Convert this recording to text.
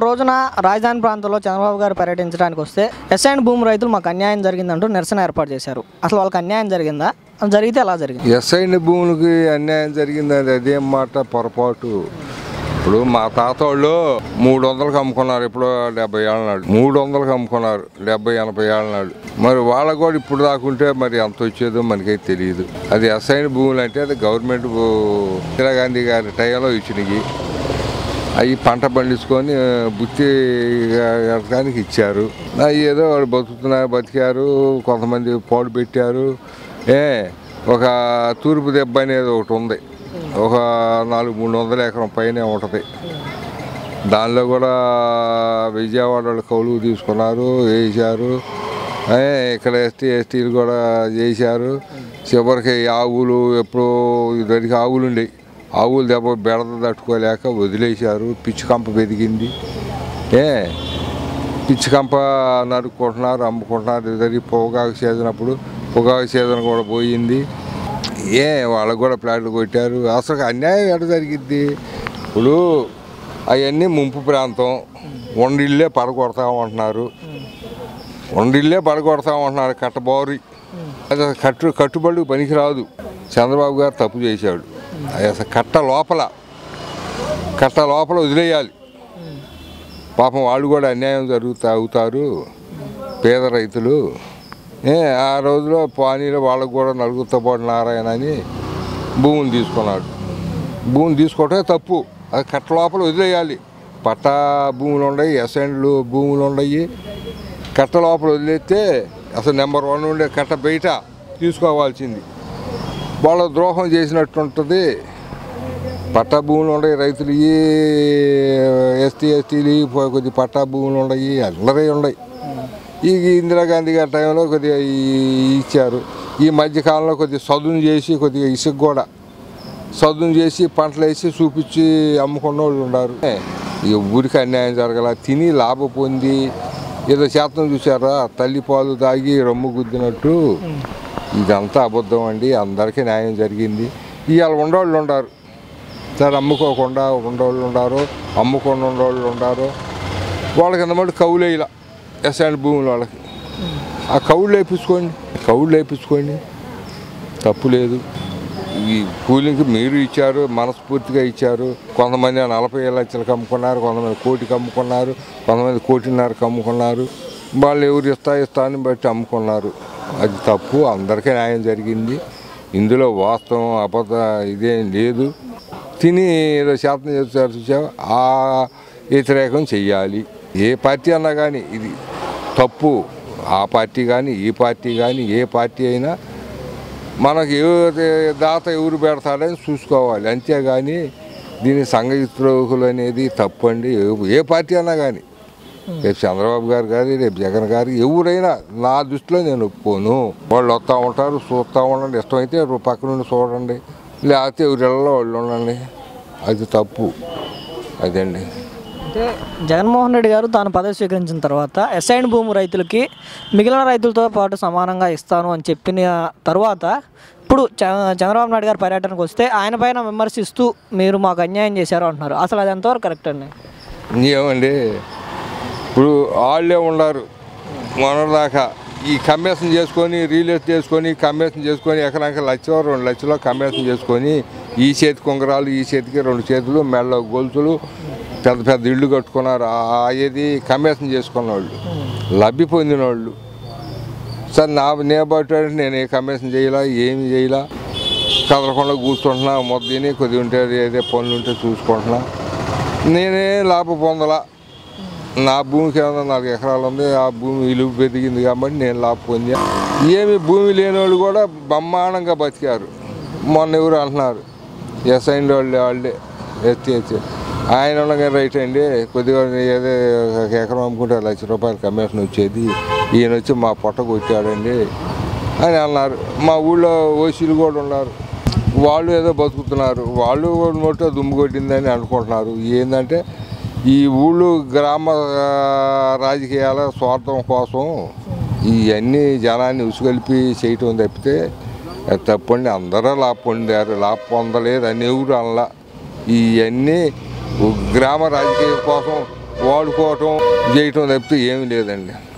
మొన్నటి రోజున రాజధాని ప్రాంతంలో చంద్రబాబు గారు పర్యటించడానికి వస్తే ఎస్ఐండ్ భూమి రైతులు మాకు అన్యాయం జరిగిందంటూ నిరసన ఏర్పాటు చేశారు అసలు వాళ్ళకి అన్యాయం జరిగిందా అది జరిగితే ఎలా జరిగింది ఎస్ఐని భూములకి అన్యాయం జరిగిందని అదేం మాట పొరపాటు ఇప్పుడు మా తాత వాళ్ళు మూడు వందలకు అమ్ముకున్నారు ఇప్పుడు డెబ్బై ఏళ్ళ నాడు మూడు వందలకు అమ్ముకున్నారు డెబ్బై ఎనభై ఏళ్ళ నాడు మరి వాళ్ళకు కూడా ఇప్పుడు దాకుంటే మరి ఎంత వచ్చేదో మనకైతే తెలియదు అది ఎస్ఐని భూములు అంటే అది గవర్నమెంట్ భూ- ఇందిరాగాంధీ గారి టైంలో ఇచ్చినవి అవి పంట పండించుకొని బుత్తి కట్టడానికి ఇచ్చారు అవి ఏదో వాళ్ళు బతుకుతున్నారు బతికారు కొంతమంది పాడు పెట్టారు ఏ ఒక తూర్పు దెబ్బ అనేది ఒకటి ఉంది ఒక నాలుగు మూడు వందల ఎకరం పైనే ఉంటుంది దానిలో కూడా విజయవాడ వాళ్ళు కౌలు తీసుకున్నారు వేసారు ఏ, ఇక్కడ ఎస్టీ ఎస్టీలు కూడా చేశారు చివరికి ఆవులు ఎప్పుడో ఇదివరకు ఆవులు ఉండేవి ఆవులు దెబ్బ బెడద తట్టుకోలేక వదిలేశారు పిచ్చి కంప పెరిగింది ఏ పిచ్చి కంప నరుక్కుంటున్నారు అమ్ముకుంటున్నారు ఇద్దరికి పొగాకు సీజన్ అప్పుడు పొగాకు సీజన్ కూడా పోయింది ఏ వాళ్ళకు కూడా ప్లాట్లు కొట్టారు అసలు అన్యాయం ఎక్కడ జరిగిద్ది ఇప్పుడు అవన్నీ ముంపు ప్రాంతం వండిల్లే పడగొడతామంటున్నారు వండిల్లే పడగొడతామంటున్నారు కట్టబోరి అది అసలు కట్టు కట్టుబడి పనికిరాదు చంద్రబాబు గారు తప్పు చేశాడు అది అసలు కట్ట లోపల కట్ట లోపల వదిలేయాలి పాపం వాళ్ళు కూడా అన్యాయం జరుగుతా అవుతారు పేద రైతులు ఏ ఆ రోజులో పానీలో వాళ్ళకు కూడా నలుగురితో పాటు నారాయణ అని భూములు తీసుకున్నాడు భూములు తీసుకోవటమే తప్పు అది కట్ట లోపల వదిలేయాలి పట్టా భూములు ఉన్నాయి ఎసెండ్లు భూములు ఉన్నాయి కట్ట లోపల వదిలేస్తే అసలు నెంబర్ వన్ ఉండే కట్ట బయట తీసుకోవాల్సింది వాళ్ళ ద్రోహం చేసినట్టు ఉంటుంది పట్టా భూములు ఉన్నాయి రైతులు ఈ ఎస్టీ ఎస్టీలు కొద్ది పట్టా భూములు ఉన్నాయి అందరూ ఉన్నాయి ఈ ఇందిరాగాంధీ గారి టైంలో కొద్దిగా ఈ- ఇచ్చారు ఈ మధ్యకాలంలో కొద్దిగా చదును చేసి కొద్దిగా ఇసుక కూడా చదును చేసి పంటలు వేసి చూపించి అమ్ముకున్న వాళ్ళు ఉన్నారు ఈ ఊరికి అన్యాయం జరగల తిని లాభ పొంది ఏదో శాతం చూసారా తల్లి పాలు తాగి రొమ్ము గుద్దినట్టు ఇదంతా అబద్ధం అండి అందరికీ న్యాయం జరిగింది ఇవాళ ఉండవాళ్ళు ఉండారు సరే అమ్ముకోకుండా ఉండవాళ్ళు ఉండారు అమ్ముకుండా ఉండవాళ్ళు ఉండారు వాళ్ళకి అన్నమాట కౌలు వేయాల ఎస్ఆండ్ భూములు వాళ్ళకి ఆ కౌళ్ళు వేయించుకోండి కౌళ్ళు వేయించుకోండి తప్పు లేదు ఈ కూలింగ్కి మీరు ఇచ్చారు మనస్ఫూర్తిగా ఇచ్చారు కొంతమంది నలభై లక్షలకు అమ్ముకున్నారు కొంతమంది కోటికి అమ్ముకున్నారు కొంతమంది కోటిన్నరకు అమ్ముకున్నారు వాళ్ళు ఎవరు ఇస్తా ఇస్తాన్ని బట్టి అమ్ముకున్నారు అది తప్పు అందరికీ న్యాయం జరిగింది ఇందులో వాస్తవం అబద్ధ ఇదేం లేదు తిని ఏదో శాతం చేస్తారు చూసావా ఆ వ్యతిరేకం చెయ్యాలి ఏ పార్టీ అన్నా కానీ ఇది తప్పు ఆ పార్టీ కానీ ఈ పార్టీ కానీ ఏ పార్టీ అయినా మనకు ఏ దాత ఎవరు పెడతాడని చూసుకోవాలి అంతేగాని దీని సంఘిత్రోహులు అనేది తప్పండి ఏ- ఏ పార్టీ అన్నా కానీ రేపు చంద్రబాబు గారు కానీ రేపు జగన్ గారు ఎవరైనా నా దృష్టిలో నేను ఒప్పుకోను వాళ్ళు వస్తూ ఉంటారు చూస్తూ ఉండండి ఇష్టమైతే పక్క నుండి చూడండి లేకపోతే ఎవరిళ్ళలో వాళ్ళు ఉండండి అది తప్పు అదండి అంటే జగన్మోహన్ రెడ్డి గారు తాను పదవి స్వీకరించిన తర్వాత ఎస్ఐన్ భూమి రైతులకి మిగిలిన రైతులతో పాటు సమానంగా ఇస్తాను అని చెప్పిన తర్వాత ఇప్పుడు చ- చంద్రబాబు నాయుడు గారు పర్యటనకు వస్తే ఆయన పైన విమర్శిస్తూ మీరు మాకు అన్యాయం చేశారు అంటున్నారు అసలు అది ఎంతవరకు కరెక్ట్ అండి ఏమండి ఇప్పుడు వాళ్ళే ఉన్నారు మొన్నదాకా ఈ కమ్మేషన్ చేసుకొని రియల్ చేసుకొని కమ్మేషన్ చేసుకొని ఎకరానికి లక్ష రెండు లక్షలు కమ్మేషన్ చేసుకొని ఈ చేతికి ఉంగరాలు ఈ చేతికి రెండు చేతులు మెళ్ళ గొలుసులు పెద్ద పెద్ద ఇళ్ళు కట్టుకున్నారు ఆ ఏది కమ్మేషన్ చేసుకున్న వాళ్ళు లబ్ధి పొందిన వాళ్ళు సార్ నా నేను బట్టి నేను ఏ కమ్మేషన్ చేయాలా ఏమి చేయాలా కదలకుండా కూర్చుంటున్నా మొద్దని కొద్దిగా ఉంటే ఏదే పనులు ఉంటే చూసుకుంటున్నా నేనే లాభం పొందలా నా భూమికి ఏమన్నా నాలుగు ఎకరాలు ఉంది ఆ భూమి విలువ పెరిగింది కాబట్టి నేను లాభం పొందా ఏమి భూమి లేని వాళ్ళు కూడా బ్రహ్మాండంగా బతికారు మొన్న ఎవరు అంటున్నారు ఎస్ఐన్ వాళ్ళే వాళ్ళే ఎస్టీ ఎస్టీ ఆయన ఉండగా రైట్ అండి కొద్దిగా ఏదో ఒక ఎకరం అమ్ముకుంటే లక్ష రూపాయలు కమిషన్ వచ్చేది ఈయన వచ్చి మా పొట్ట కొట్టాడండి అని అన్నారు మా ఊళ్ళో ఓసీలు కూడా ఉన్నారు వాళ్ళు ఏదో బతుకుతున్నారు వాళ్ళు నోట్లో దుమ్ము కొట్టిందని అనుకుంటున్నారు ఏంటంటే ఈ ఊళ్ళు గ్రామ ఆ, రాజకీయాల స్వార్థం కోసం ఇవన్నీ జనాన్ని ఉసుగొలిపి చేయటం తప్పితే అది తప్పండి అందరూ లాభ పొందారు లాభ పొందలేదు అని ఎవరు అనలా ఇవన్నీ గ్రామ రాజకీయం కోసం వాడుకోవటం చేయటం తప్పితే ఏమీ లేదండి